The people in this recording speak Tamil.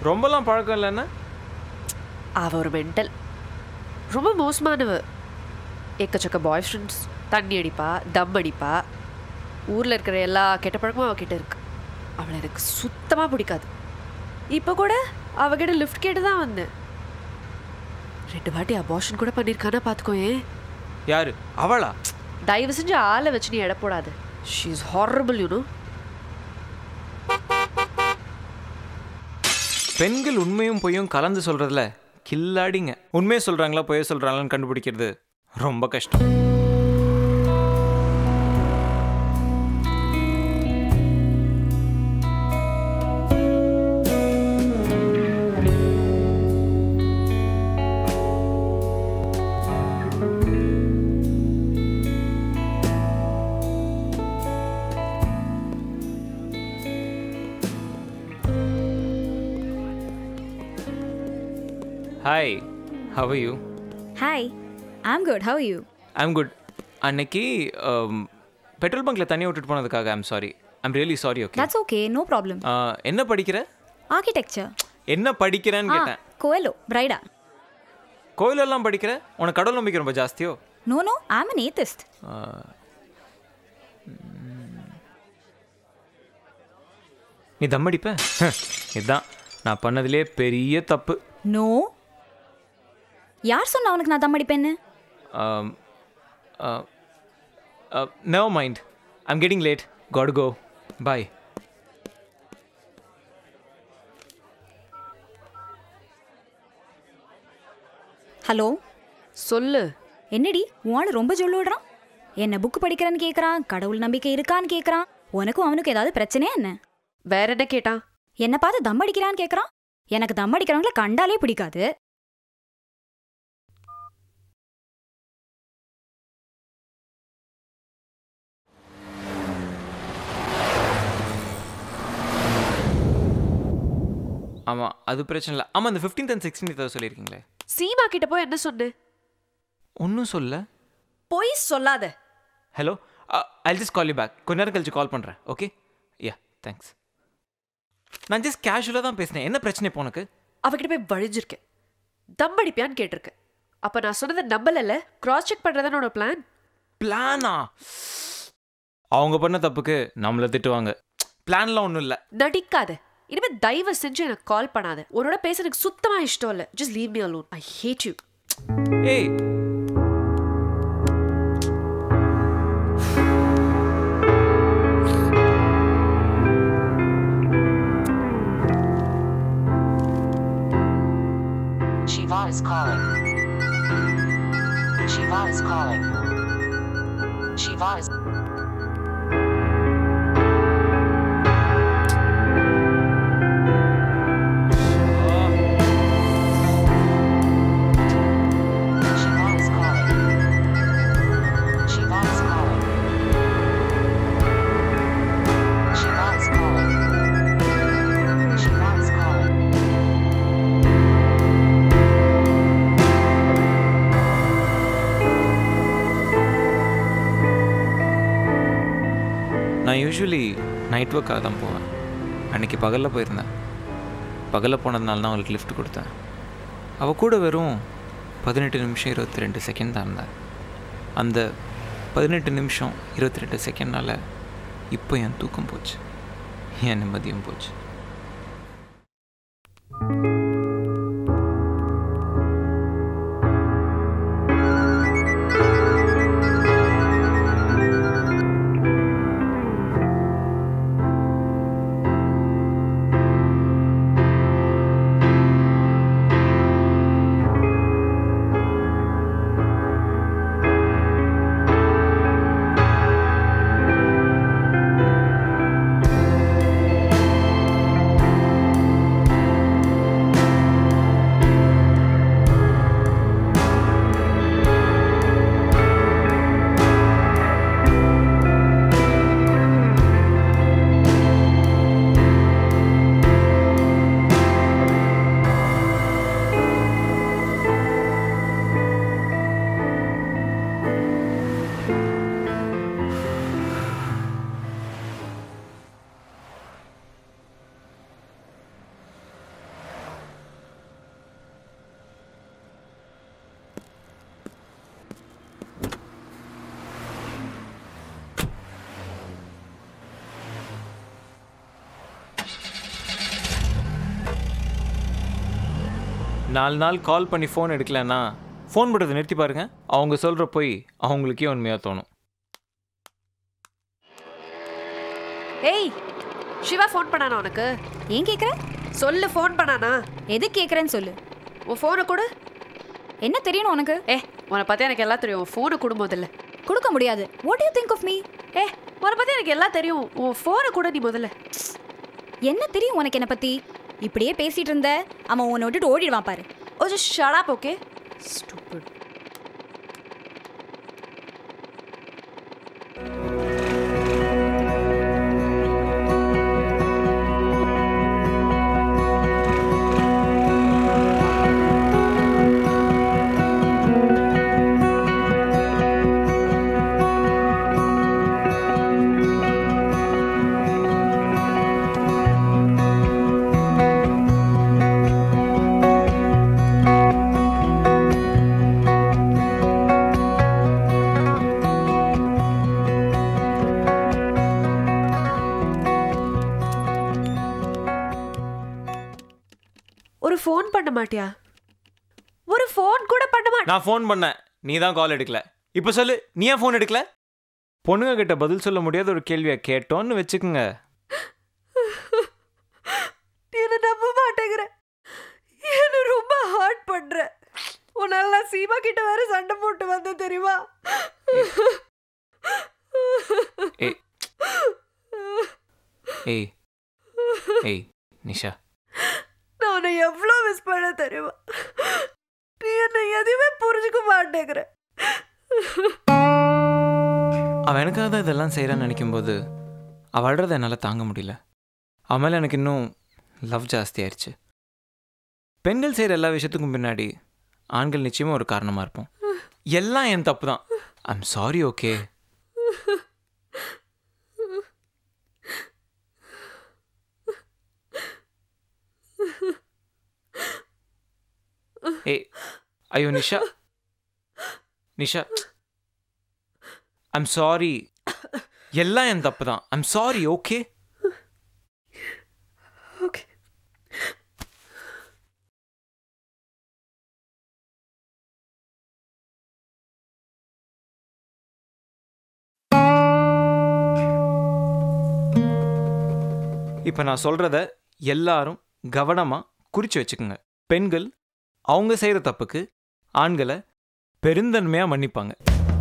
ரொம்பலாம் பழக்கம் இல்லைன்னா அவ ஒரு மென்டல் ரொம்ப மோசமானவ எக்கச்சக்க பாய் ஃப்ரெண்ட்ஸ் தண்ணி அடிப்பா தம் அடிப்பா ஊரில் இருக்கிற எல்லா கெட்ட பழக்கமும் அவகிட்ட இருக்கு அவளை எனக்கு சுத்தமாக பிடிக்காது இப்போ கூட அவகிட்ட லிஃப்ட் கேட்டு தான் வந்தேன் ரெண்டு வாட்டி அபார்ஷன் கூட பண்ணியிருக்கானா பார்த்துக்கோயேன் யாரு அவளா தயவு செஞ்சு ஆளை வச்சு நீ எடை போடாது ஷீ இஸ் ஹாரபிள் யூனோ பெண்கள் உண்மையும் பொய்யும் கலந்து சொல்றதுல கில்லாடிங்க உண்மையை சொல்றாங்களா பொய்ய சொல்றாங்களான்னு கண்டுபிடிக்கிறது ரொம்ப கஷ்டம் hi how you Hi, I'm good. How are you? I'm good அன்னைக்கு பெட்ரோல் பங்க்ல தண்ணி விட்டுட்டு போனதுக்காக I'm sorry I'm really sorry okay That's okay, no problem. என்ன படிக்கிற Architecture. என்ன படிக்கிறேன்னு Ah, கேட்டேன் Coelho, Brida. கோயிலெல்லாம் படிக்கிற உனக்கு கடவுள் நம்பிக்கை ரொம்ப ஜாஸ்தியோ No, no, I'm an atheist. நீ தம் அடிப்ப இதுதான் நான் பண்ணதுலே பெரிய தப்பு No. யார் சொன்னா உனக்கு நான் தம் அடிப்பேன்னு no mind I'm getting late got go bye hello சொல்லு என்னடி உன் ஆளு ரொம்ப சொல்லு விடுறான் என்ன புக் படிக்கிறேன்னு கேட்குறான் கடவுள் நம்பிக்கை இருக்கான்னு கேட்குறான் உனக்கும் அவனுக்கும் ஏதாவது பிரச்சனையா என்ன வேற என்ன கேட்டான் என்னை பார்த்து தம் அடிக்கிறான்னு கேட்குறான் எனக்கு தம் அடிக்கிறவங்கள கண்டாலே பிடிக்காது ஆமாம் அது பிரச்சனை இல்லை ஆமாம் அந்த ஃபிஃப்டீன்த் அண்ட் சிக்ஸ்டீன்த் ஏதாவது சொல்லியிருக்கீங்களே சீமா கிட்ட போய் என்ன சொன்னேன் ஒன்றும் சொல்ல பொய் சொல்லாத hello I just call you back கொஞ்ச நேரம் கழிச்சு கால் பண்ணுறேன் ஓகே யா தேங்க்ஸ் நான் ஜஸ்ட் கேஷுவலாக தான் பேசினேன் என்ன பிரச்சனை இப்போ உனக்கு அவகிட்ட போய் வழிஞ்சிருக்கேன் தம் அடிப்பியான்னு கேட்டிருக்கேன் அப்ப நான் சொன்னதை நம்பலல்ல கிராஸ் செக் பண்றதானோட பிளான் பிளானா அவங்க பண்ண தப்புக்கு நம்மளை திட்டுவாங்க பிளான்லாம் ஒன்றும் இல்லை நடிக்காத இனிமே தயவு செஞ்சு எனக்கு கால் பண்ணாத உன்னோட பேச எனக்கு சுத்தமா இஷ்டம் இல்ல just leave me alone I hate you hey Shiva is calling. Shiva is calling. Shiva is. Shiva is calling. Shiva is calling. Shiva is calling. Shiva is calling. நான் யூஸ்வலி நைட் ஒர்க்காக தான் போவேன் அன்னைக்கு பகலில் போயிருந்தேன் பகலில் போனதுனால தான் அவளுக்கு லிஃப்ட் கொடுத்தேன் அவள் கூட வெறும் பதினெட்டு நிமிஷம் இருபத்தி ரெண்டு செகண்ட் தான் இருந்தேன் அந்த பதினெட்டு நிமிஷம் இருபத்தி ரெண்டு செகண்ட்னால இப்போ என் தூக்கம் போச்சு என் நிம்மதியும் போச்சு நாலு நாள் கால் பண்ணி ஃபோன் எடுக்கலன்னா ஃபோன் பண்ணுறதை நிறுத்தி பாருங்க அவங்க சொல்கிற போய் அவங்களுக்கே உண்மையாக தோணும் ஏய் சிவா ஃபோன் பண்ணானா உனக்கு ஏன் கேக்குற சொல்லு ஃபோன் பண்ணானா எது கேக்குறேன்னு சொல்லு உன் ஃபோனை கொடு என்ன தெரியணும் உனக்கு ஏ உன்னை பற்றி எனக்கு எல்லாம் தெரியும் உன் ஃபோனை கொடு முதல்ல கொடுக்க முடியாது what you think of me ஏ உன்னை பற்றி எனக்கு எல்லாம் தெரியும் உன் ஃபோனை கூட நீ முதல்ல என்ன தெரியும் உனக்கு என்ன பத்தி இப்படியே பேசிட்டு இருந்த அவன் உன்னை விட்டுட்டு ஓடிடுவான் பாரு oh just shut up okay stupid ஒரு ஃபோன் பண்ண மாட்டியா ஒரு ஃபோன் கூட பண்ண மாட்டியா நான் ஃபோன் பண்ணேன் நீ தான் கால் எடுக்கல இப்போ சொல்லு நீ ஏன் ஃபோன் எடுக்கல பொண்ணுங்க கிட்ட பதில் சொல்ல முடியாத ஒரு கேள்வியை கேட்டோன்னு வச்சுக்கோங்க நீ என்ன நம்ப மாட்டேங்கிற என்ன ரொம்ப ஹார்ட் பண்ற உன்னால நான் சீமா கிட்ட வேற சண்டை போட்டு வந்தேன் தெரியுமா ஏய் ஏய் ஏய் நிஷா நான் உன்னை எவ்வளோ மிஸ் பண்ண தெரியுமா நீ என்ன எதையுமே புரிஞ்சுக்க மாட்டேங்கிற அவன் எனக்காக தான் இதெல்லாம் செய்கிறான்னு நினைக்கும்போது அவள் அழுறதை என்னால் தாங்க முடியல அவன் மேலே எனக்கு இன்னும் லவ் ஜாஸ்தி ஆயிடுச்சு பெண்கள் செய்கிற எல்லா விஷயத்துக்கும் பின்னாடி ஆண்கள் நிச்சயமாக ஒரு காரணமாக இருப்போம் எல்லாம் என் தப்பு தான் ஐம் சாரி ஓகே ஏய் ஐயோ நிஷா நிஷா ஐம் சாரி எல்லாம் என் தப்பு தான் ஐம் சாரி ஓகே ஓகே இப்போ நான் சொல்கிறத எல்லாரும் கவனமாக குறித்து வச்சுக்கோங்க பெண்கள் அவங்க செய்கிற தப்புக்கு ஆண்களை பெருந்தன்மையாக மன்னிப்பாங்க